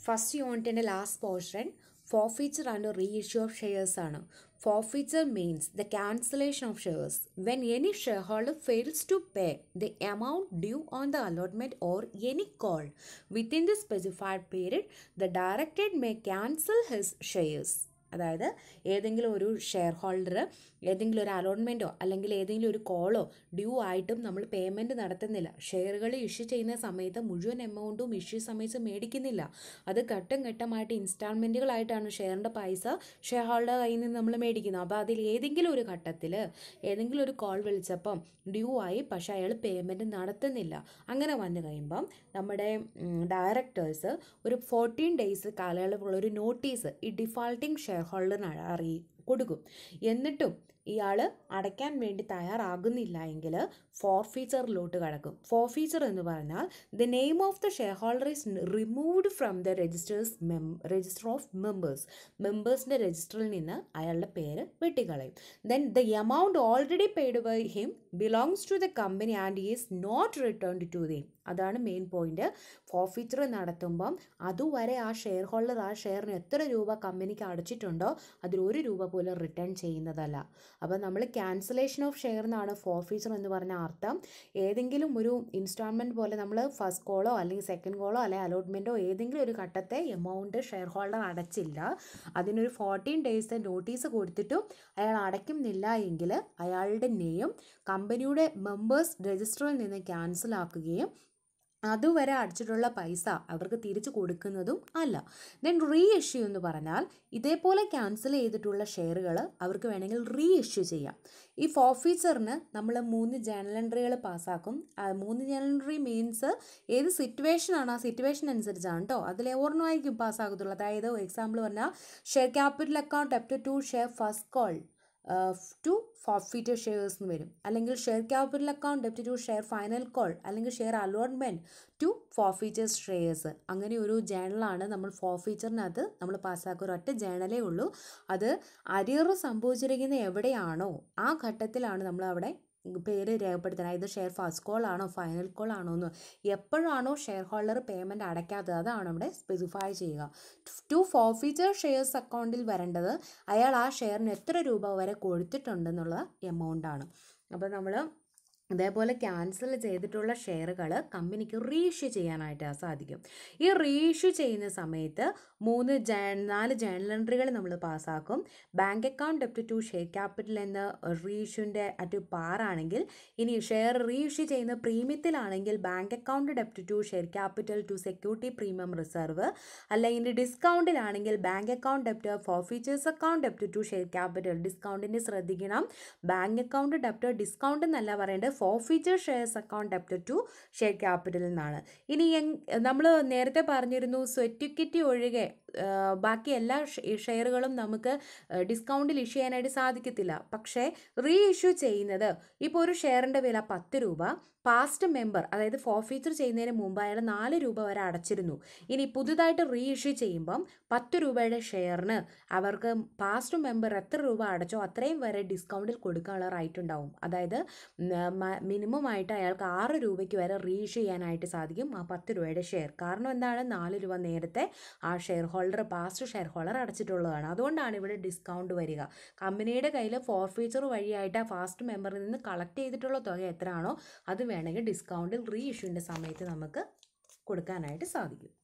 first യൂണിറ്റിൻ്റെ last portion forfeiture and reissue of shares ആണ് forfeiture means the cancellation of shares when any share holder fails to pay the amount due on the allotment or any call within the specified period the directors may cancel his shares അതായത് ഏതെങ്കിലും ഒരു share holder ഏതെങ്കിലും ഒരു അലോട്ട്മെൻറ്റോ അല്ലെങ്കിൽ ഏതെങ്കിലും ഒരു കോളോ due ആയിട്ടും നമ്മൾ പേയ്മെൻറ്റ് നടത്തുന്നില്ല ഷെയറുകൾ ഇഷ്യൂ ചെയ്യുന്ന സമയത്ത് മുഴുവൻ എമൗണ്ടും ഇഷ്യൂ സമയത്ത് മേടിക്കുന്നില്ല അത് ഘട്ടം ഘട്ടമായിട്ട് ഇൻസ്റ്റാൾമെൻറ്റുകളായിട്ടാണ് ഷെയറിൻ്റെ പൈസ ഷെയർ ഹോൾഡർ കയ്യിൽ നിന്ന് നമ്മൾ മേടിക്കുന്നത് അപ്പോൾ അതിൽ ഏതെങ്കിലും ഒരു ഘട്ടത്തിൽ ഏതെങ്കിലും ഒരു കോൾ വിളിച്ചപ്പം ഡ്യൂ ആയി പക്ഷേ അയാൾ പേയ്മെൻറ്റ് നടത്തുന്നില്ല അങ്ങനെ വന്നു കഴിയുമ്പം നമ്മുടെ ഡയറക്ടേഴ്സ് ഒരു ഫോർട്ടീൻ ഡേയ്സ് കാലയളവുള്ള ഒരു നോട്ടീസ് ഈ ഡിഫാൾട്ടിംഗ് ഷെയർ ഹോൾഡറിന് അറിയി കൊടുക്കും എന്നിട്ടും ഇയാൾ അടയ്ക്കാൻ വേണ്ടി തയ്യാറാകുന്നില്ല എങ്കിൽ ഫോർഫീച്ചറിലോട്ട് കടക്കും ഫോർഫീച്ചർ എന്ന് പറഞ്ഞാൽ the name of the share holder is removed from the registers മെം രജിസ്റ്റർ ഓഫ് മെമ്പേഴ്സ് മെമ്പേഴ്സിൻ്റെ രജിസ്റ്ററിൽ നിന്ന് അയാളുടെ പേര് വെട്ടിക്കളയും then the amount already paid by him belongs to the company and is not return to them അതാണ് main point forfeiture നടത്തുമ്പം അതുവരെ ആ ഷെയർ ഹോൾഡർ ആ ഷെയറിന് എത്ര രൂപ കമ്പനിക്ക് അടച്ചിട്ടുണ്ടോ അതിൽ ഒരു രൂപ പോലും റിട്ടേൺ ചെയ്യുന്നതല്ല അപ്പോൾ നമ്മൾ ക്യാൻസലേഷൻ ഓഫ് ഷെയർ എന്നാണ് ഫോർഫീച്ചർ എന്ന് പറഞ്ഞ അർത്ഥം ഏതെങ്കിലും ഒരു ഇൻസ്റ്റാൾമെൻറ്റ് പോലെ നമ്മൾ ഫസ്റ്റ് കോളോ അല്ലെങ്കിൽ സെക്കൻഡ് കോളോ അല്ലെങ്കിൽ അലോട്ട്മെൻറ്റോ ഏതെങ്കിലും ഒരു ഘട്ടത്തെ എമൗണ്ട് ഷെയർ ഹോൾഡർ അടച്ചില്ല അതിനൊരു ഫോർട്ടീൻ ഡേയ്സ് നോട്ടീസ് കൊടുത്തിട്ടും അയാൾ അടയ്ക്കുന്നില്ല എങ്കിൽ അയാളുടെ നെയ്യും കമ്പനിയുടെ മെമ്പേഴ്സ് രജിസ്റ്ററിൽ നിന്ന് ക്യാൻസൽ ആക്കുകയും അതുവരെ അടിച്ചിട്ടുള്ള പൈസ അവർക്ക് തിരിച്ചു കൊടുക്കുന്നതും അല്ല ദെൻ റീ ഇഷ്യൂ എന്ന് പറഞ്ഞാൽ ഇതേപോലെ ക്യാൻസൽ ചെയ്തിട്ടുള്ള ഷെയറുകൾ അവർക്ക് വേണമെങ്കിൽ റീ ഇഷ്യൂ ചെയ്യാം ഈ ഫോർഫീച്ചറിന് നമ്മൾ മൂന്ന് ജേണൽ എൻട്രികൾ പാസ്സാക്കും മൂന്ന് ജേണൽ എൻട്രി മീൻസ് ഏത് സിറ്റുവേഷനാണ് ആ സിറ്റുവേഷൻ അനുസരിച്ചാണ് കേട്ടോ അതിൽ ഒരെണ്ണമായിരിക്കും പാസ്സാകത്തുള്ളൂ അതായത് എക്സാമ്പിൾ പറഞ്ഞാൽ share capital account up to share first call to forfeited shares എന്ന് വരും അല്ലെങ്കിൽ share capital account debit to share final call അല്ലെങ്കിൽ share allotment to forfeitures shares അങ്ങനെ ഒരു ജേണലാണ് നമ്മൾ ഫോർഫീച്ചറിനകത്ത് നമ്മൾ പാസ്സാക്കുക ഒരൊറ്റ ജേണലേ ഉള്ളൂ അത് അരിയർ സംഭവിച്ചിരിക്കുന്ന എവിടെയാണോ ആ ഘട്ടത്തിലാണ് നമ്മൾ അവിടെ പേര് രേഖപ്പെടുത്തണം ഇത് ഷെയർ ഫസ്റ്റ് കോൾ ആണോ ഫൈനൽ കോൾ ആണോ എന്ന് എപ്പോഴാണോ ഷെയർ ഹോൾഡർ പേയ്മെൻറ്റ് അടയ്ക്കാത്തത് അതാണ് ഇവിടെ സ്പെസിഫൈ ചെയ്യുക ടു ഫോർഫീച്ചർ ഷെയർസ് അക്കൗണ്ടിൽ വരേണ്ടത് അയാൾ ആ ഷെയറിന് എത്ര രൂപ വരെ കൊടുത്തിട്ടുണ്ടെന്നുള്ള എമൗണ്ട് ആണ് അപ്പോൾ നമ്മൾ ഇതേപോലെ ക്യാൻസൽ ചെയ്തിട്ടുള്ള ഷെയറുകൾ കമ്പനിക്ക് റീഇഷ്യൂ ചെയ്യാനായിട്ട് സാധിക്കും ഈ റീഇഷ്യൂ ചെയ്യുന്ന സമയത്ത് മൂന്ന് ജേ നാല് ജേണൽ എൻട്രികൾ നമ്മൾ പാസ്സാക്കും bank account debit to share capital എന്ന റീഇഷ്യൂൻ്റെ അറ്റ് പാറാണെങ്കിൽ ഇനി ഷെയർ റീഇഷ്യൂ ചെയ്യുന്ന പ്രീമിയത്തിലാണെങ്കിൽ bank account debit to share capital to security premium reserve അല്ലെങ്കിൽ ഡിസ്കൗണ്ടിലാണെങ്കിൽ bank account debit forfeitures account debit to share capital ഡിസ്കൗണ്ടിൻ്റെ ശ്രദ്ധിക്കണം ബാങ്ക് അക്കൗണ്ട് ഡെപ്റ്റ് ഡിസ്കൗണ്ട് എന്നല്ല പറയേണ്ടത് forfeiture shares account debit to share capital എന്നാണ് ഇനി നമ്മൾ നേരത്തെ പറഞ്ഞിരുന്നു സ്വെറ്റിക്വിറ്റി ഒഴികെ ബാക്കി എല്ലാ ഷെയറുകളും നമുക്ക് ഡിസ്കൗണ്ടിൽ ഇഷ്യൂ ചെയ്യാനായിട്ട് സാധിക്കത്തില്ല പക്ഷേ റീ ഇഷ്യൂ ചെയ്യുന്നത് ഇപ്പോൾ ഒരു ഷെയറിൻ്റെ വില പത്ത് രൂപ പാസ്റ്റ് മെമ്പർ അതായത് ഫോർഫീച്ചർ ചെയ്യുന്നതിന് മുമ്പ് അയാൾ നാല് രൂപ വരെ അടച്ചിരുന്നു ഇനി പുതുതായിട്ട് റീ ഇഷ്യൂ ചെയ്യുമ്പം പത്ത് രൂപയുടെ ഷെയറിന് അവർക്ക് പാസ്റ്റ് മെമ്പർ എത്ര രൂപ അടച്ചോ അത്രയും വരെ ഡിസ്കൗണ്ടിൽ കൊടുക്കാനുള്ള റൈറ്റ് ഉണ്ടാവും അതായത് മിനിമം ആയിട്ട് അയാൾക്ക് ആറ് രൂപയ്ക്ക് വരെ റീ ഇഷ്യൂ ചെയ്യാനായിട്ട് സാധിക്കും ആ പത്ത് രൂപയുടെ ഷെയർ കാരണം എന്താണ് നാല് രൂപ നേരത്തെ ആ share holder past share holder അടച്ചിട്ടുള്ളതാണ് അതുകൊണ്ടാണ് ഇവിടെ ഡിസ്കൗണ്ട് വരിക കമ്പനിയുടെ കയ്യിൽ ഫോർഫീച്ചർ വഴിയായിട്ട് ആ ഫാസ്റ്റ് മെമ്പറിൽ നിന്ന് കളക്ട് ചെയ്തിട്ടുള്ള തുക എത്രയാണോ അത് വേണമെങ്കിൽ ഡിസ്കൗണ്ടിൽ റീ ഇഷ്യൂവിൻ്റെ സമയത്ത് നമുക്ക് കൊടുക്കാനായിട്ട് സാധിക്കും